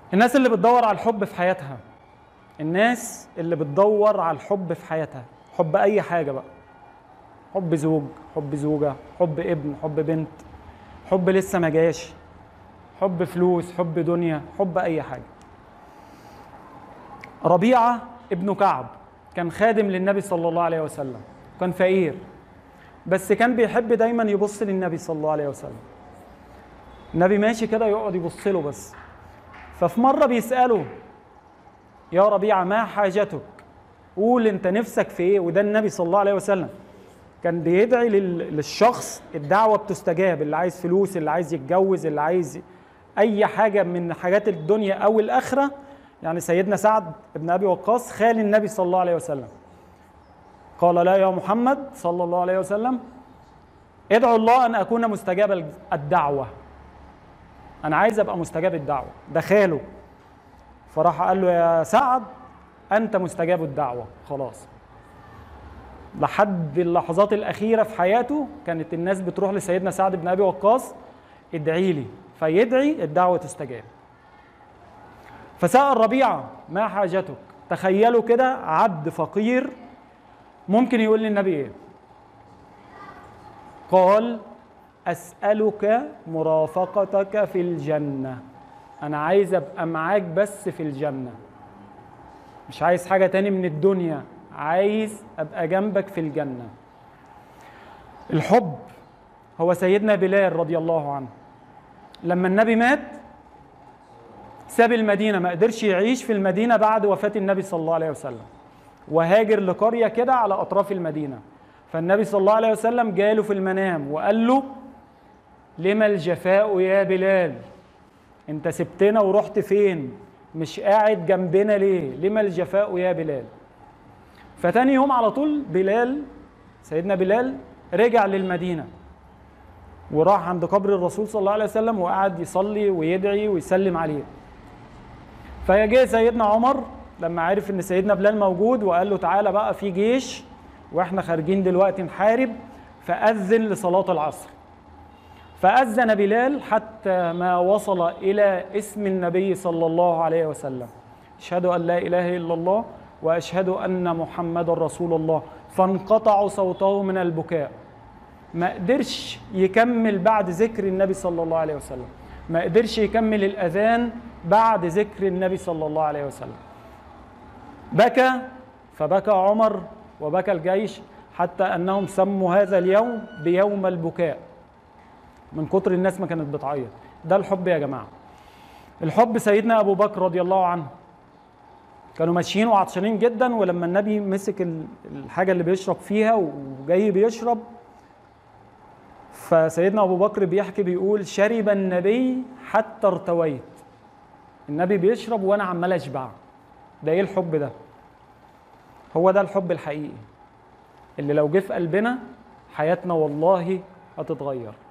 الناس اللي بتدور على الحب في حياتها الناس اللي بتدور على الحب في حياتها حب اي حاجه بقى حب زوج حب زوجه حب ابن حب بنت حب لسه ما جاش حب فلوس حب دنيا حب اي حاجه ربيعه ابن كعب كان خادم للنبي صلى الله عليه وسلم كان فقير بس كان بيحب دايما يبص للنبي صلى الله عليه وسلم النبي ماشي كده يقعد يبص له بس ففي مره بيساله يا ربيعه ما حاجتك قول انت نفسك في ايه وده النبي صلى الله عليه وسلم كان بيدعي لل- للشخص الدعوه بتستجاب اللي عايز فلوس اللي عايز يتجوز اللي عايز اي حاجه من حاجات الدنيا او الاخره يعني سيدنا سعد بن ابي وقاص خال النبي صلى الله عليه وسلم قال لا يا محمد صلى الله عليه وسلم ادعو الله ان اكون مستجاب الدعوه انا عايز ابقى مستجاب الدعوه ده خاله فراح قال له يا سعد انت مستجاب الدعوه خلاص لحد اللحظات الاخيره في حياته كانت الناس بتروح لسيدنا سعد بن ابي وقاص ادعي لي فيدعي الدعوه تستجاب فسأل ربيعه ما حاجتك تخيلوا كده عبد فقير ممكن يقول للنبي ايه قال اسالك مرافقتك في الجنه انا عايز ابقى معاك بس في الجنه مش عايز حاجه تاني من الدنيا عايز ابقى جنبك في الجنه الحب هو سيدنا بلال رضي الله عنه لما النبي مات ساب المدينه ما قدرش يعيش في المدينه بعد وفاه النبي صلى الله عليه وسلم وهاجر لقريه كده على اطراف المدينه فالنبي صلى الله عليه وسلم جاله في المنام وقال له لما الجفاء يا بلال انت سبتنا ورحت فين مش قاعد جنبنا ليه لما الجفاء يا بلال فتاني يوم على طول بلال سيدنا بلال رجع للمدينة وراح عند قبر الرسول صلى الله عليه وسلم وقعد يصلي ويدعي ويسلم عليه فجاء سيدنا عمر لما عرف ان سيدنا بلال موجود وقال له تعالى بقى في جيش واحنا خارجين دلوقتي نحارب فأذن لصلاة العصر فأذن بلال حتى ما وصل إلى اسم النبي صلى الله عليه وسلم أشهد أن لا إله إلا الله وأشهد أن محمد رسول الله فانقطعوا صوته من البكاء ما قدرش يكمل بعد ذكر النبي صلى الله عليه وسلم ما قدرش يكمل الأذان بعد ذكر النبي صلى الله عليه وسلم بكى فبكى عمر وبكى الجيش حتى أنهم سموا هذا اليوم بيوم البكاء من كتر الناس ما كانت بتعيط ده الحب يا جماعة الحب سيدنا أبو بكر رضي الله عنه كانوا ماشيين وعطشانين جدا ولما النبي مسك ال- الحاجة اللي بيشرب فيها وجاي بيشرب فسيدنا أبو بكر بيحكي بيقول شرب النبي حتى ارتويت النبي بيشرب وأنا عمال أشبع ده إيه الحب ده هو ده الحب الحقيقي اللي لو جه في قلبنا حياتنا والله هتتغير